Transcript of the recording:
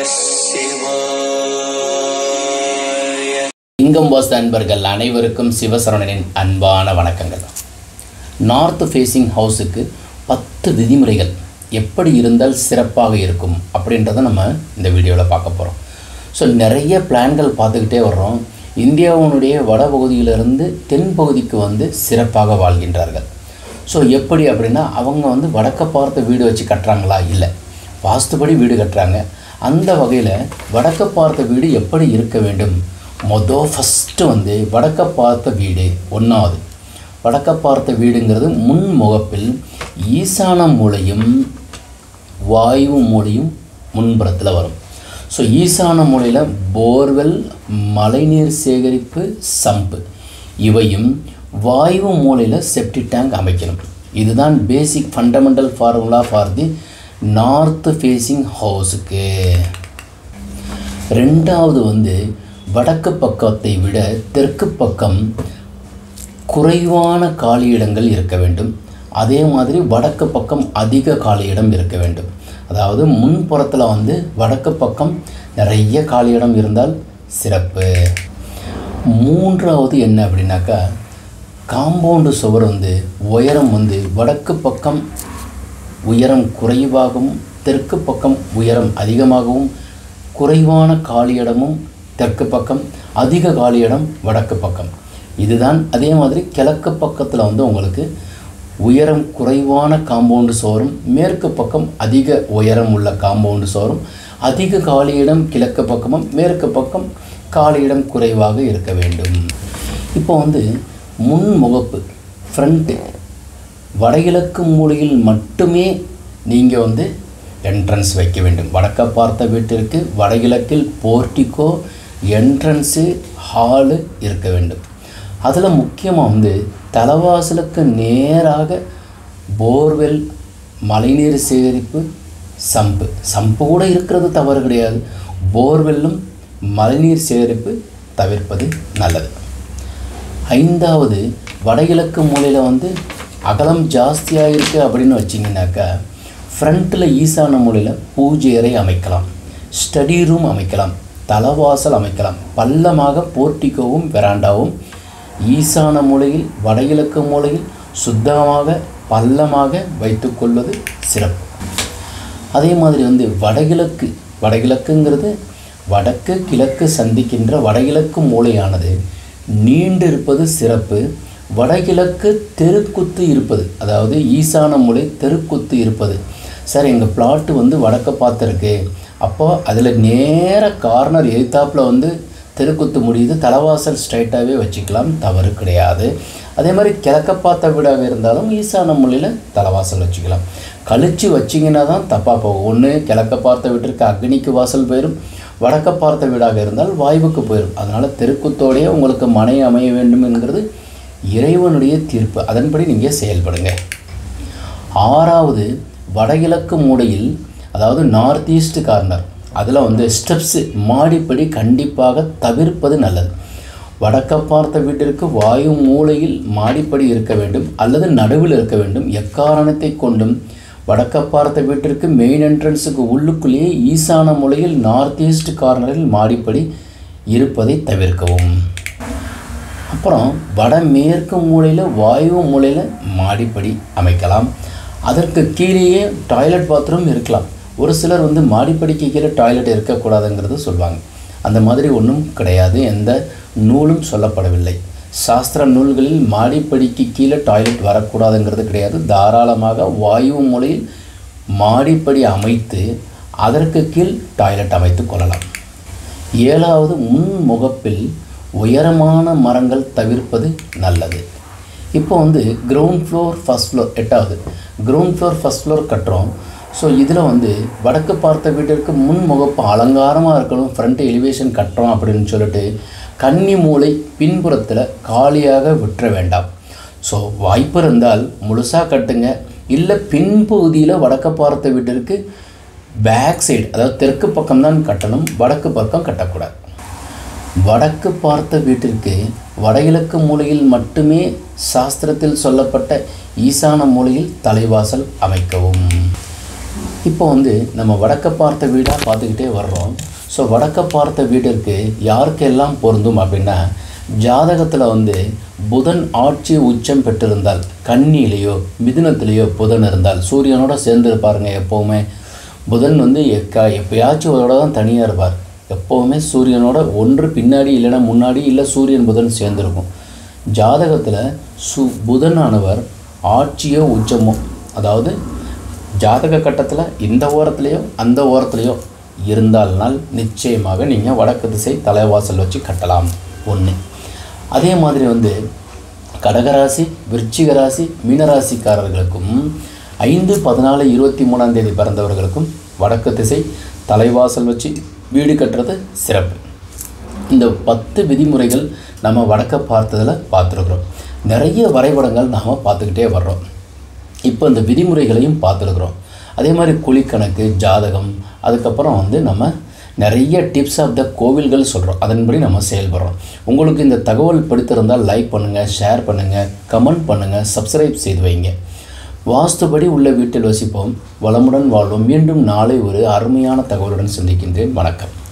சிவாய இங்கம் வாஸ் அன்பர்கள் அனைவருக்கும் சிவசரவணனின் அன்பான வணக்கங்கள் நார்த் ஃபேஸிங் ஹவுஸுக்கு பத்து விதிமுறைகள் எப்படி இருந்தால் சிறப்பாக இருக்கும் அப்படின்றத நம்ம இந்த வீடியோவில் பார்க்க போகிறோம் ஸோ நிறைய பிளான்கள் பார்த்துக்கிட்டே வர்றோம் இந்தியாவினுடைய வடபகுதியிலிருந்து தென் பகுதிக்கு வந்து சிறப்பாக வாழ்கின்றார்கள் ஸோ எப்படி அப்படின்னா அவங்க வந்து வடக்க பார்த்த வீடு வச்சு கட்டுறாங்களா இல்லை வாஸ்துபடி வீடு கட்டுறாங்க அந்த வகையில் வடக்க பார்த்த வீடு எப்படி இருக்க வேண்டும் மொதல் ஃபஸ்ட்டு வந்து வடக்க பார்த்த வீடு ஒன்றாவது வடக்க பார்த்த வீடுங்கிறது முன் முகப்பில் ஈசான மூலையும் வாயு மூலையும் முன்புறத்தில் வரும் ஸோ ஈசான மூலையில் போர்வெல் மழைநீர் சேகரிப்பு சம்பு இவையும் வாயு மூலையில் செப்டி டேங்க் அமைக்கணும் இதுதான் basic fundamental formula for the north facing ஹவுஸுக்கு ரெண்டாவது வந்து வடக்கு பக்கத்தை விட தெற்கு பக்கம் குறைவான காலியிடங்கள் இருக்க வேண்டும் அதே மாதிரி வடக்கு பக்கம் அதிக காலியிடம் இருக்க வேண்டும் அதாவது முன்புறத்தில் வந்து வடக்கு பக்கம் நிறைய காலியிடம் இருந்தால் சிறப்பு மூன்றாவது என்ன அப்படின்னாக்கா காம்பவுண்டு சுவர் வந்து உயரம் வந்து வடக்கு பக்கம் உயரம் குறைவாகவும் தெற்கு பக்கம் உயரம் அதிகமாகவும் குறைவான காலியிடமும் தெற்கு பக்கம் அதிக காலியிடம் வடக்கு பக்கம் இதுதான் அதே மாதிரி கிழக்கு பக்கத்தில் வந்து உங்களுக்கு உயரம் குறைவான காம்பவுண்டு சோறும் மேற்கு பக்கம் அதிக உயரம் உள்ள காம்பவுண்டு சோறும் அதிக காலியிடம் கிழக்கு பக்கமும் மேற்கு பக்கம் காலியிடம் குறைவாக இருக்க வேண்டும் இப்போ வந்து முன் முகப்பு ஃப்ரண்ட்டு வடகிழக்கு மூலையில் மட்டுமே நீங்கள் வந்து என்ட்ரன்ஸ் வைக்க வேண்டும் வடக்க பார்த்த வீட்டிற்கு வடகிழக்கில் போர்ட்டிக்கோ என்ட்ரன்ஸு ஹாலு இருக்க வேண்டும் அதில் முக்கியமாக வந்து தலைவாசலுக்கு நேராக போர்வெல் மழைநீர் சேகரிப்பு சம்பு சம்பு கூட இருக்கிறது தவறு கிடையாது போர்வெல்லும் மழைநீர் சேகரிப்பு தவிர்ப்பது நல்லது ஐந்தாவது வடகிழக்கு மூலையில் வந்து அகலம் ஜாஸ்தியாக இருக்குது அப்படின்னு வச்சிங்கனாக்கா ஃப்ரண்ட்டில் ஈசான மூலையில் பூஜை அறை அமைக்கலாம் ஸ்டடி ரூம் அமைக்கலாம் தலவாசல் அமைக்கலாம் பள்ளமாக போர்ட்டிக்கோவும் வெராண்டாவும் ஈசான மூலையில் வடகிழக்கு மூலையில் சுத்தமாக பள்ளமாக வைத்துக்கொள்வது சிறப்பு அதே மாதிரி வந்து வடகிழக்கு வடகிழக்குங்கிறது வடக்கு கிழக்கு சந்திக்கின்ற வடகிழக்கு மூலையானது நீண்டு இருப்பது சிறப்பு வடகிழக்கு தெருக்குத்து இருப்பது அதாவது ஈசான மூலை தெருக்குத்து இருப்பது சார் எங்கள் பிளாட்டு வந்து வடக்க பார்த்துருக்கு அப்போ அதில் நேர கார்னர் எதிர்த்தாப்பில் வந்து தெருக்குத்து முடியுது தலைவாசல் ஸ்ட்ரைட்டாகவே வச்சுக்கலாம் தவறு கிடையாது அதே மாதிரி கிழக்க பார்த்த வீடாக இருந்தாலும் ஈசான மூலையில் தலைவாசல் வச்சுக்கலாம் கழித்து வச்சிங்கன்னா தான் தப்பாக போகும் ஒன்று கிழக்க பார்த்த வீட்டிற்கு அக்னிக்கு வாசல் போயிடும் வடக்க பார்த்த வீடாக இருந்தால் வாய்வுக்கு போயிடும் அதனால் தெருக்குத்தோடையே உங்களுக்கு மனை அமைய வேண்டும் என்கிறது இறைவனுடைய தீர்ப்பு அதன்படி நீங்கள் செயல்படுங்க ஆறாவது வடகிழக்கு மூலையில் அதாவது நார்த் ஈஸ்ட் கார்னர் அதில் வந்து ஸ்டெப்ஸு மாடிப்படி கண்டிப்பாக தவிர்ப்பது நல்லது வடக்க பார்த்த வீட்டிற்கு வாயு மூலையில் மாடிப்படி இருக்க வேண்டும் அல்லது நடுவில் இருக்க வேண்டும் எக்காரணத்தை கொண்டும் வடக்க பார்த்த வீட்டிற்கு மெயின் என்ட்ரன்ஸுக்கு உள்ளுக்குள்ளேயே ஈசான மூலையில் நார்த் ஈஸ்ட் கார்னரில் மாடிப்படி இருப்பதை தவிர்க்கவும் அப்புறம் வடமேற்கு மூலையில் வாயு மூலையில் மாடிப்படி அமைக்கலாம் அதற்கு கீழேயே டாய்லெட் பாத்ரூம் இருக்கலாம் ஒரு சிலர் வந்து மாடிப்படிக்கு கீழே டாய்லெட் இருக்கக்கூடாதுங்கிறது சொல்லுவாங்க அந்த மாதிரி ஒன்றும் கிடையாது எந்த நூலும் சொல்லப்படவில்லை சாஸ்திர நூல்களில் மாடிப்படிக்கு கீழே டாய்லெட் வரக்கூடாதுங்கிறது கிடையாது தாராளமாக வாயு மூலையில் மாடிப்படி அமைத்து அதற்கு கீழ் டாய்லெட் அமைத்து கொள்ளலாம் ஏழாவது முன் முகப்பில் உயரமான மரங்கள் தவிர்ப்பது நல்லது இப்போ வந்து கிரவுண்ட் ஃப்ளோர் ஃபஸ்ட் ஃப்ளோர் எட்டாவது கிரவுண்ட் ஃப்ளோர் ஃபஸ்ட் ஃப்ளோர் கட்டுறோம் ஸோ இதில் வந்து வடக்கு பார்த்த வீட்டிற்கு முன் முகப்பு அலங்காரமாக இருக்கணும் ஃப்ரண்ட் எலிவேஷன் கட்டுறோம் அப்படின்னு சொல்லிட்டு கன்னி மூலை பின்புறத்தில் காலியாக விட்டுற வேண்டாம் ஸோ வாய்ப்பு இருந்தால் முழுசாக கட்டுங்க இல்லை பின்பகுதியில் வடக்க பார்த்த வீட்டிற்கு பேக் சைடு அதாவது தெற்கு பக்கம்தான் கட்டணும் வடக்கு பக்கம் கட்டக்கூடாது வடக்கு பார்த்த வீட்டிற்கு வடகிழக்கு மூலையில் மட்டுமே சாஸ்திரத்தில் சொல்லப்பட்ட ஈசான மூலையில் தலைவாசல் அமைக்கவும் இப்போ வந்து நம்ம வடக்க பார்த்த வீடாக பார்த்துக்கிட்டே வர்றோம் ஸோ வடக்க பார்த்த வீட்டிற்கு யாருக்கெல்லாம் பொருந்தும் அப்படின்னா ஜாதகத்தில் வந்து புதன் ஆட்சி உச்சம் பெற்றிருந்தால் கன்னியிலேயோ மிதுனத்திலேயோ புதன் இருந்தால் சூரியனோட சேர்ந்து இருப்பாருங்க எப்போவுமே புதன் வந்து எக்கா எப்பயாச்சும் அதோட தான் தனியாக இருப்பார் எப்போவுமே சூரியனோட ஒன்று பின்னாடி இல்லைன்னா முன்னாடி இல்லை சூரியன் புதன் சேர்ந்துருக்கும் ஜாதகத்தில் சு புதனானவர் ஆட்சியோ உச்சமோ அதாவது ஜாதக கட்டத்தில் இந்த ஓரத்துலேயோ அந்த ஓரத்துலேயோ இருந்தால்னால் நிச்சயமாக நீங்கள் வடக்கு திசை தலைவாசல் வச்சு கட்டலாம் ஒன்று அதே மாதிரி வந்து கடகராசி விருச்சிக ராசி மீனராசிக்காரர்களுக்கும் ஐந்து பதினாலு இருபத்தி மூணாம் தேதி பிறந்தவர்களுக்கும் வடக்கு திசை தலைவாசல் வச்சு வீடு கட்டுறது சிறப்பு இந்த பத்து விதிமுறைகள் நம்ம வடக்க பார்த்ததில் பார்த்துருக்குறோம் நிறைய வரைபடங்கள் நாம் பார்த்துக்கிட்டே வர்றோம் இப்போ இந்த விதிமுறைகளையும் பார்த்துருக்குறோம் அதே மாதிரி குழிக்கணக்கு ஜாதகம் அதுக்கப்புறம் வந்து நம்ம நிறைய டிப்ஸ் ஆஃப் த கோவில்கள் சொல்கிறோம் அதன்படி நம்ம செயல்படுறோம் உங்களுக்கு இந்த தகவல் பிடித்திருந்தால் லைக் பண்ணுங்கள் ஷேர் பண்ணுங்கள் கமெண்ட் பண்ணுங்கள் சப்ஸ்கிரைப் செய்து வைங்க வாஸ்துபடி உள்ள வீட்டில் வசிப்போம் வளமுடன் வாழ்வோம் மீண்டும் நாளை ஒரு அருமையான தகவலுடன் சந்திக்கின்றேன் வணக்கம்